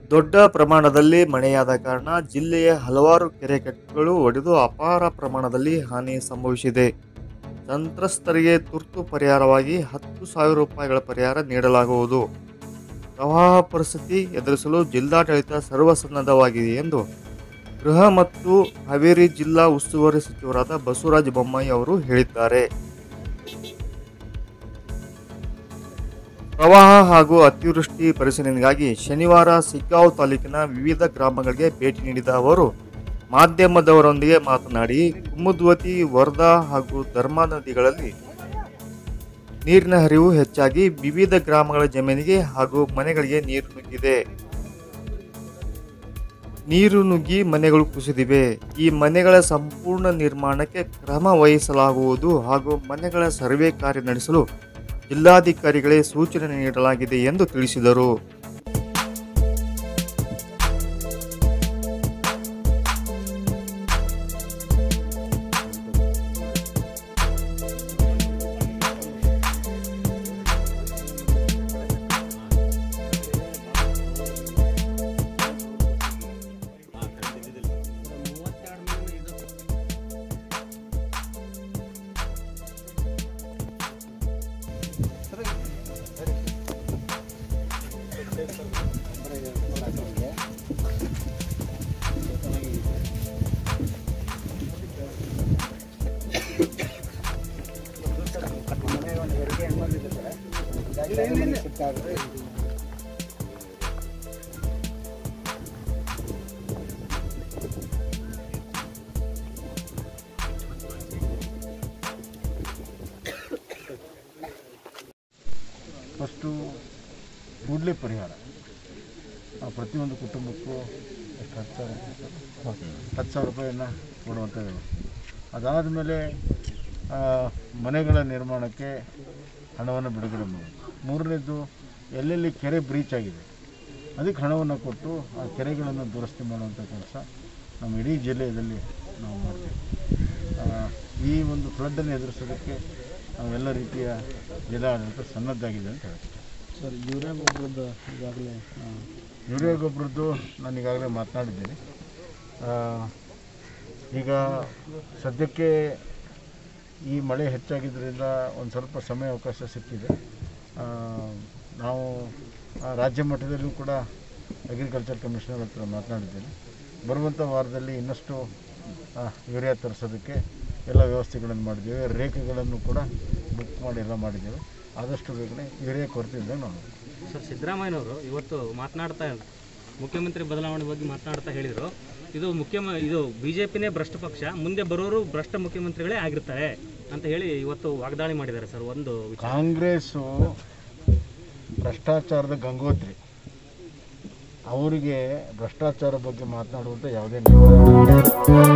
ದೊಡ್ಡ ಪ್ರಮಾಣದಲ್ಲಿ ಮಳೆಯಾದ ಕಾರಣ ಜಿಲ್ಲೆಯ ಹಲವಾರು ಕೆರೆಕಟ್ಟೆಗಳು ಒಡೆದು ಅಪಾರ ಪ್ರಮಾಣದಲ್ಲಿ ಹಾನಿ ಸಂಭವಿಸಿದೆ ಸಂತ್ರಸ್ತರಿಗೆ ತುರ್ತು ಪರಿಹಾರವಾಗಿ ಹತ್ತು ಸಾವಿರ ರೂಪಾಯಿಗಳ ಪರಿಹಾರ ನೀಡಲಾಗುವುದು ಪ್ರವಾಹ ಪರಿಸ್ಥಿತಿ ಎದುರಿಸಲು ಜಿಲ್ಲಾಡಳಿತ ಸರ್ವಸನ್ನದ್ಧವಾಗಿದೆ ಎಂದು ಗೃಹ ಮತ್ತು ಹಾವೇರಿ ಜಿಲ್ಲಾ ಉಸ್ತುವಾರಿ ಸಚಿವರಾದ ಬಸವರಾಜ ಬೊಮ್ಮಾಯಿ ಅವರು ಹೇಳಿದ್ದಾರೆ ಪ್ರವಾಹ ಹಾಗೂ ಅತಿವೃಷ್ಟಿ ಪರಿಶೀಲನೆಗಾಗಿ ಶನಿವಾರ ಸಿಗ್ಗಾಂವ್ ತಾಲೂಕಿನ ವಿವಿಧ ಗ್ರಾಮಗಳಿಗೆ ಭೇಟಿ ನೀಡಿದ ಅವರು ಮಾಧ್ಯಮದವರೊಂದಿಗೆ ಮಾತನಾಡಿ ಕುಮುದ್ವತಿ ವರ್ಧಾ ಹಾಗೂ ಧರ್ಮಾ ನದಿಗಳಲ್ಲಿ ನೀರಿನ ಹರಿವು ಹೆಚ್ಚಾಗಿ ವಿವಿಧ ಗ್ರಾಮಗಳ ಜಮೀನಿಗೆ ಹಾಗೂ ಮನೆಗಳಿಗೆ ನೀರು ನುಗ್ಗಿದೆ ನೀರು ನುಗ್ಗಿ ಮನೆಗಳು ಕುಸಿದಿವೆ ಈ ಮನೆಗಳ ಸಂಪೂರ್ಣ ನಿರ್ಮಾಣಕ್ಕೆ ಕ್ರಮ ವಹಿಸಲಾಗುವುದು ಹಾಗೂ ಮನೆಗಳ ಸರ್ವೆ ಕಾರ್ಯ ನಡೆಸಲು ಜಿಲ್ಲಾಧಿಕಾರಿಗಳೇ ಸೂಚನೆ ನೀಡಲಾಗಿದೆ ಎಂದು ತಿಳಿಸಿದರು ಫಸ್ಟು ಕೂಡಲೇ ಪರಿಹಾರ ಆ ಪ್ರತಿಯೊಂದು ಕುಟುಂಬಕ್ಕೂ ಎಷ್ಟು ಹತ್ತು ಸಾವಿರ ಹತ್ತು ಸಾವಿರ ರೂಪಾಯಿಯನ್ನು ಕೊಡುವಂಥ ವ್ಯವಸ್ಥೆ ಅದಾದ ಮೇಲೆ ಮನೆಗಳ ನಿರ್ಮಾಣಕ್ಕೆ ಹಣವನ್ನು ಬಿಡುಗಡೆ ಮಾಡೋದು ಮೂರನೇದು ಎಲ್ಲೆಲ್ಲಿ ಕೆರೆ ಬ್ರೀಚ್ ಆಗಿದೆ ಅದಕ್ಕೆ ಹಣವನ್ನು ಕೊಟ್ಟು ಆ ಕೆರೆಗಳನ್ನು ದುರಸ್ತಿ ಮಾಡುವಂಥ ಕೆಲಸ ನಮ್ಮ ಇಡೀ ಜಿಲ್ಲೆಯಲ್ಲಿ ನಾವು ಮಾಡ್ತೀವಿ ಆ, ಈ ಒಂದು ಫ್ಲಡ್ಡನ್ನು ಎದುರಿಸೋದಕ್ಕೆ ನಾವೆಲ್ಲ ರೀತಿಯ ಜಿಲ್ಲಾಡಳಿತ ಸನ್ನದ್ಧಾಗಿದೆ ಅಂತ ಹೇಳ್ತೀವಿ ಸರ್ ಯೂರಿಯಾ ಗೊಬ್ಬರದ ಈಗಾಗಲೇ ಯೂರಿಯಾ ಗೊಬ್ಬರದ್ದು ನಾನು ಈಗಾಗಲೇ ಮಾತನಾಡಿದ್ದೀನಿ ಆ, ಈಗ ಸದ್ಯಕ್ಕೆ ಈ ಮಳೆ ಹೆಚ್ಚಾಗಿದ್ದರಿಂದ ಒಂದು ಸ್ವಲ್ಪ ಸಮಯ ಅವಕಾಶ ಸಿಕ್ಕಿದೆ ಆ, ನಾವು ಆ, ರಾಜ್ಯ ಮಟ್ಟದಲ್ಲೂ ಕೂಡ ಅಗ್ರಿಕಲ್ಚರ್ ಕಮಿಷನರ್ ಹತ್ರ ಮಾತನಾಡಿದ್ದೇನೆ ಬರುವಂಥ ವಾರದಲ್ಲಿ ಇನ್ನಷ್ಟು ಆ, ಯೂರಿಯಾ ತರಿಸೋದಕ್ಕೆ ಎಲ್ಲ ವ್ಯವಸ್ಥೆಗಳನ್ನು ಮಾಡಿದ್ದೇವೆ ರೇಖೆಗಳನ್ನು ಕೂಡ ಬುಕ್ ಮಾಡಿ ಎಲ್ಲ ಮಾಡಿದ್ದೇವೆ ಆದಷ್ಟು ಬೇಗನೆ ಯೂರಿಯಾ ಕೊರತೆ ಇದ್ದಾಗ ನಾವು ಸರ್ ಸಿದ್ದರಾಮಯ್ಯನವರು ಇವತ್ತು ಮಾತನಾಡ್ತಾ ಮುಖ್ಯಮಂತ್ರಿ ಬದಲಾವಣೆ ಬಗ್ಗೆ ಮಾತನಾಡ್ತಾ ಹೇಳಿದರು ಇದು ಮುಖ್ಯ ಇದು ಬಿ ಜೆ ಪಿನೇ ಭ್ರಷ್ಟ ಪಕ್ಷ ಮುಂದೆ ಬರೋರು ಭ್ರಷ್ಟ ಮುಖ್ಯಮಂತ್ರಿಗಳೇ ಆಗಿರ್ತಾರೆ ಅಂತ ಹೇಳಿ ಇವತ್ತು ವಾಗ್ದಾಳಿ ಮಾಡಿದ್ದಾರೆ ಸರ್ ಒಂದು ವಿಚಾರ ಕಾಂಗ್ರೆಸ್ಸು ಭ್ರಷ್ಟಾಚಾರದ ಗಂಗೋತ್ರಿ ಅವರಿಗೆ ಭ್ರಷ್ಟಾಚಾರ ಬಗ್ಗೆ ಮಾತನಾಡುವಂಥ ಯಾವುದೇ ನಿಯಮ ಇಲ್ಲ.